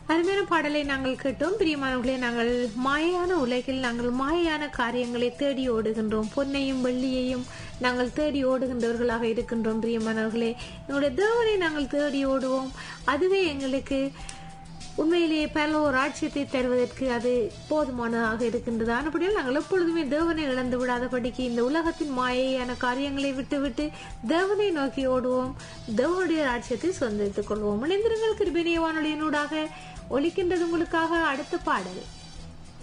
அருமையான பாடலை நாங்கள் கேட்டோம் பிரியமானவர்களே நாங்கள் மாயான உலகில் நாங்கள் மாயான காரியங்களை தேடி ஓடுகின்றோம் பொன்னையும் வெள்ளியையும் நாங்கள் தேடி ஓடுகின்றவர்களாக இருக்கின்றோம் பிரியமானவர்களே எங்களுடைய தேவனை நாங்கள் தேடி ஓடுவோம் அதுவே எங்களுக்கு உண்மையிலேயே பல ஒரு ராட்சியத்தை தருவதற்கு அது போதுமானதாக இருக்கின்றது ஆனபடியால் நாங்கள் எப்பொழுதுமே தேவனை இழந்து விடாதபடிக்கு இந்த உலகத்தின் மாயையான காரியங்களை விட்டுவிட்டு தேவனை நோக்கி ஓடுவோம் தேவனுடைய ராட்சியத்தை சொந்தத்துக் கொள்வோம் இணைந்திருங்கள் கிருபினிய வானொலியினூடாக ஒலிக்கின்றது உங்களுக்காக அடுத்த பாடல்